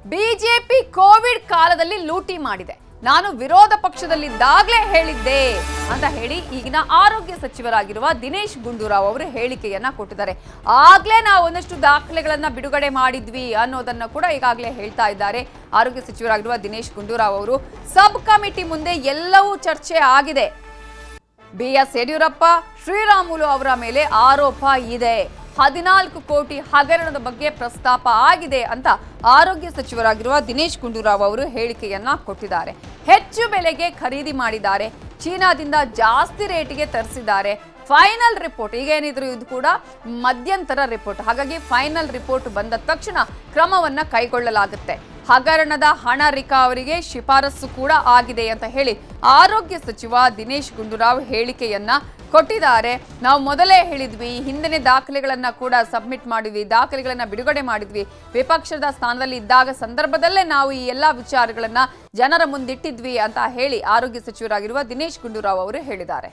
BJP Covid ಕಾಲದಲ್ಲಿ ಲೂಟಿ ಮಾಡಿದೆ ನಾನು ವಿರೋಧ ಪಕ್ಷದಲ್ಲಿದ್ದಾಗಲೇ ಹೇಳಿದ್ದೆ ಅಂತ ಹೇಳಿ ಈಗಿನ ಆರೋಗ್ಯ ಸಚಿವರಾಗಿರುವ ದಿನೇಶ್ ಗುಂಡೂರಾವ್ ಅವರು ಹೇಳಿಕೆಯನ್ನ ಕೊಟ್ಟಿದ್ದಾರೆ ಆಗ್ಲೇ ನಾವು ಒಂದಷ್ಟು ದಾಖಲೆಗಳನ್ನ ಬಿಡುಗಡೆ ಮಾಡಿದ್ವಿ ಅನ್ನೋದನ್ನ ಕೂಡ ಈಗಾಗಲೇ ಹೇಳ್ತಾ ಇದ್ದಾರೆ ಆರೋಗ್ಯ ಸಚಿವರಾಗಿರುವ ದಿನೇಶ್ ಗುಂಡೂರಾವ್ ಅವರು ಸಬ್ ಕಮಿಟಿ ಮುಂದೆ ಎಲ್ಲವೂ ಚರ್ಚೆ ಆಗಿದೆ ಬಿ ಎಸ್ ಯಡಿಯೂರಪ್ಪ ಶ್ರೀರಾಮುಲು ಅವರ ಮೇಲೆ ಆರೋಪ ಇದೆ ಹದಿನಾಲ್ಕು ಕೋಟಿ ಹಗರಣದ ಬಗ್ಗೆ ಪ್ರಸ್ತಾಪ ಆಗಿದೆ ಅಂತ ಆರೋಗ್ಯ ಸಚಿವರಾಗಿರುವ ದಿನೇಶ್ ಗುಂಡೂರಾವ್ ಅವರು ಹೇಳಿಕೆಯನ್ನ ಕೊಟ್ಟಿದ್ದಾರೆ ಹೆಚ್ಚು ಬೆಲೆಗೆ ಖರೀದಿ ಮಾಡಿದ್ದಾರೆ ಚೀನಾದಿಂದ ಜಾಸ್ತಿ ರೇಟಿಗೆ ತರಿಸಿದ್ದಾರೆ ಫೈನಲ್ ರಿಪೋರ್ಟ್ ಈಗೇನಿದ್ರು ಇದು ಕೂಡ ಮಧ್ಯಂತರ ರಿಪೋರ್ಟ್ ಹಾಗಾಗಿ ಫೈನಲ್ ರಿಪೋರ್ಟ್ ಬಂದ ತಕ್ಷಣ ಕ್ರಮವನ್ನ ಕೈಗೊಳ್ಳಲಾಗುತ್ತೆ ಹಗರಣದ ಹಣ ರಿಕವರಿಗೆ ಶಿಫಾರಸು ಕೂಡ ಆಗಿದೆ ಅಂತ ಹೇಳಿ ಆರೋಗ್ಯ ಸಚಿವ ದಿನೇಶ್ ಗುಂಡೂರಾವ್ ಹೇಳಿಕೆಯನ್ನ ಕೊಟ್ಟಿದ್ದಾರೆ ನಾವು ಮೊದಲೇ ಹೇಳಿದ್ವಿ ಹಿಂದಿನ ದಾಖಲೆಗಳನ್ನ ಕೂಡ ಸಬ್ಮಿಟ್ ಮಾಡಿದ್ವಿ ದಾಖಲೆಗಳನ್ನ ಬಿಡುಗಡೆ ಮಾಡಿದ್ವಿ ವಿಪಕ್ಷದ ಸ್ಥಾನದಲ್ಲಿ ಇದ್ದಾಗ ಸಂದರ್ಭದಲ್ಲೇ ನಾವು ಈ ಎಲ್ಲಾ ವಿಚಾರಗಳನ್ನ ಜನರ ಮುಂದಿಟ್ಟಿದ್ವಿ ಅಂತ ಹೇಳಿ ಆರೋಗ್ಯ ಸಚಿವರಾಗಿರುವ ದಿನೇಶ್ ಗುಂಡೂರಾವ್ ಅವರು ಹೇಳಿದ್ದಾರೆ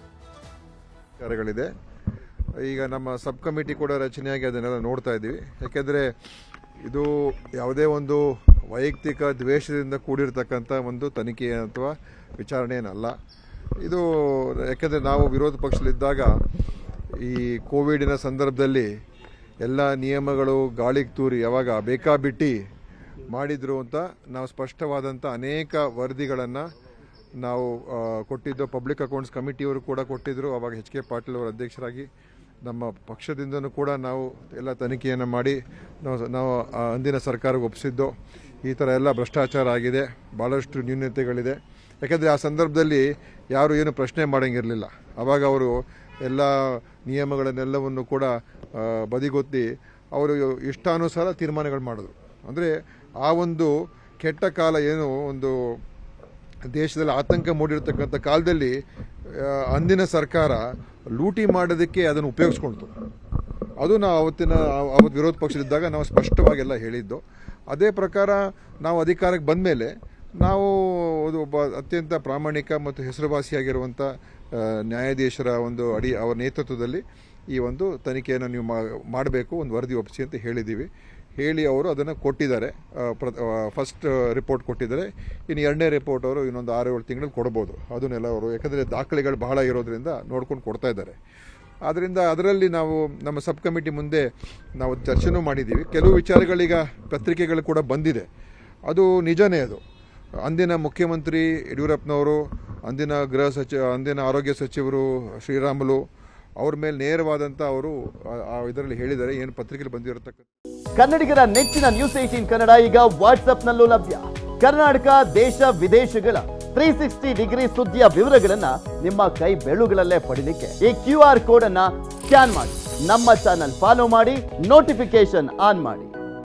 ವಿಚಾರಗಳಿದೆ ಈಗ ನಮ್ಮ ಸಬ್ ಕಮಿಟಿ ಕೂಡ ರಚನೆಯಾಗಿ ಅದನ್ನೆಲ್ಲ ನೋಡ್ತಾ ಇದ್ದೀವಿ ಯಾಕೆಂದರೆ ಇದು ಯಾವುದೇ ಒಂದು ವೈಯಕ್ತಿಕ ದ್ವೇಷದಿಂದ ಕೂಡಿರ್ತಕ್ಕಂಥ ಒಂದು ತನಿಖೆ ಅಥವಾ ವಿಚಾರಣೆ ಏನಲ್ಲ ಇದು ಯಾಕೆಂದರೆ ನಾವು ವಿರೋಧ ಪಕ್ಷದಲ್ಲಿದ್ದಾಗ ಈ ಕೋವಿಡಿನ ಸಂದರ್ಭದಲ್ಲಿ ಎಲ್ಲ ನಿಯಮಗಳು ಗಾಳಿಗೆ ತೂರಿ ಯಾವಾಗ ಬೇಕಾಬಿಟ್ಟಿ ಮಾಡಿದ್ರು ಅಂತ ನಾವು ಸ್ಪಷ್ಟವಾದಂಥ ಅನೇಕ ವರದಿಗಳನ್ನು ನಾವು ಆ, ಕೊಟ್ಟಿದ್ದು ಪಬ್ಲಿಕ್ ಅಕೌಂಟ್ಸ್ ಕಮಿಟಿಯವರು ಕೂಡ ಕೊಟ್ಟಿದ್ದರು ಅವಾಗ ಎಚ್ ಕೆ ಪಾಟೀಲ್ ಅವರ ಅಧ್ಯಕ್ಷರಾಗಿ ನಮ್ಮ ಪಕ್ಷದಿಂದನೂ ಕೂಡ ನಾವು ಎಲ್ಲ ತನಿಖೆಯನ್ನು ಮಾಡಿ ನಾವು ನಾವು ಆ ಅಂದಿನ ಸರ್ಕಾರಕ್ಕೆ ಒಪ್ಪಿಸಿದ್ದು ಈ ಥರ ಎಲ್ಲ ಭ್ರಷ್ಟಾಚಾರ ಆಗಿದೆ ಭಾಳಷ್ಟು ನ್ಯೂನತೆಗಳಿದೆ ಯಾಕೆಂದರೆ ಆ ಸಂದರ್ಭದಲ್ಲಿ ಯಾರು ಏನು ಪ್ರಶ್ನೆ ಮಾಡೋಂಗಿರಲಿಲ್ಲ ಅವಾಗ ಅವರು ಎಲ್ಲ ನಿಯಮಗಳನ್ನೆಲ್ಲವನ್ನು ಕೂಡ ಆ, ಬದಿಗೊತ್ತಿ ಅವರು ಇಷ್ಟಾನುಸಾರ ತೀರ್ಮಾನಗಳು ಮಾಡಿದ್ರು ಅಂದರೆ ಆ ಒಂದು ಕೆಟ್ಟ ಕಾಲ ಏನು ಒಂದು ದೇಶದಲ್ಲಿ ಆತಂಕ ಮೂಡಿರ್ತಕ್ಕಂಥ ಕಾಲದಲ್ಲಿ ಆ, ಅಂದಿನ ಸರ್ಕಾರ ಲೂಟಿ ಮಾಡೋದಕ್ಕೆ ಅದನ್ನು ಉಪಯೋಗಿಸ್ಕೊಳ್ತು ಅದು ನಾವು ಅವತ್ತಿನ ಅವತ್ತು ವಿರೋಧ ಪಕ್ಷದಲ್ಲಿದ್ದಾಗ ನಾವು ಸ್ಪಷ್ಟವಾಗೆಲ್ಲ ಹೇಳಿದ್ದು ಅದೇ ಪ್ರಕಾರ ನಾವು ಅಧಿಕಾರಕ್ಕೆ ಬಂದ ಮೇಲೆ ನಾವು ಅದು ಒಬ್ಬ ಅತ್ಯಂತ ಪ್ರಾಮಾಣಿಕ ಮತ್ತು ಹೆಸರುವಾಸಿಯಾಗಿರುವಂಥ ಆ, ನ್ಯಾಯಾಧೀಶರ ಒಂದು ಅಡಿ ಅವರ ನೇತೃತ್ವದಲ್ಲಿ ಈ ಒಂದು ತನಿಖೆಯನ್ನು ನೀವು ಮಾಡಬೇಕು ಒಂದು ವರದಿ ಒಪ್ಪಿಸಿ ಅಂತ ಹೇಳಿದ್ದೀವಿ ಹೇಳಿ ಅವರು ಅದನ್ನು ಕೊಟ್ಟಿದ್ದಾರೆ ಫಸ್ಟ್ ರಿಪೋರ್ಟ್ ಕೊಟ್ಟಿದ್ದಾರೆ ಇನ್ನು ಎರಡನೇ ರಿಪೋರ್ಟ್ ಅವರು ಇನ್ನೊಂದು ಆರು ಏಳು ತಿಂಗಳಲ್ಲಿ ಕೊಡ್ಬೋದು ಅದನ್ನೆಲ್ಲ ಅವರು ಯಾಕಂದರೆ ದಾಖಲೆಗಳು ಬಹಳ ಇರೋದ್ರಿಂದ ನೋಡ್ಕೊಂಡು ಕೊಡ್ತಾ ಇದ್ದಾರೆ ಆದ್ದರಿಂದ ಅದರಲ್ಲಿ ನಾವು ನಮ್ಮ ಸಬ್ ಕಮಿಟಿ ಮುಂದೆ ನಾವು ಚರ್ಚೆನೂ ಮಾಡಿದ್ದೀವಿ ಕೆಲವು ವಿಚಾರಗಳೀಗ ಪತ್ರಿಕೆಗಳು ಕೂಡ ಬಂದಿದೆ ಅದು ನಿಜನೇ ಅದು ಅಂದಿನ ಮುಖ್ಯಮಂತ್ರಿ ಯಡಿಯೂರಪ್ಪನವರು ಅಂದಿನ ಗೃಹ ಸಚಿವ ಅಂದಿನ ಆರೋಗ್ಯ ಸಚಿವರು ಶ್ರೀರಾಮುಲು ಅವ್ರ ಮೇಲೆ ನೇರವಾದಂಥ ಅವರು ಇದರಲ್ಲಿ ಹೇಳಿದ್ದಾರೆ ಏನು ಪತ್ರಿಕೆಯಲ್ಲಿ ಬಂದಿರತಕ್ಕಂಥ ಕನ್ನಡಿಗರ ನೆಚ್ಚಿನ ನ್ಯೂಸ್ ಏಟೀನ್ ಕನ್ನಡ ಈಗ ವಾಟ್ಸ್ಆಪ್ನಲ್ಲೂ ಲಭ್ಯ ಕರ್ನಾಟಕ ದೇಶ ವಿದೇಶಗಳ ತ್ರೀ ಸಿಕ್ಸ್ಟಿ ಡಿಗ್ರಿ ಸುದ್ದಿಯ ವಿವರಗಳನ್ನ ನಿಮ್ಮ ಕೈ ಬೆಳುಗಳಲ್ಲೇ ಪಡಿಲಿಕ್ಕೆ ಈ ಕ್ಯೂ ಆರ್ ಕೋಡ್ ಅನ್ನ ಸ್ಕ್ಯಾನ್ ಮಾಡಿ ನಮ್ಮ ಚಾನಲ್ ಫಾಲೋ ಮಾಡಿ ನೋಟಿಫಿಕೇಶನ್ ಆನ್ ಮಾಡಿ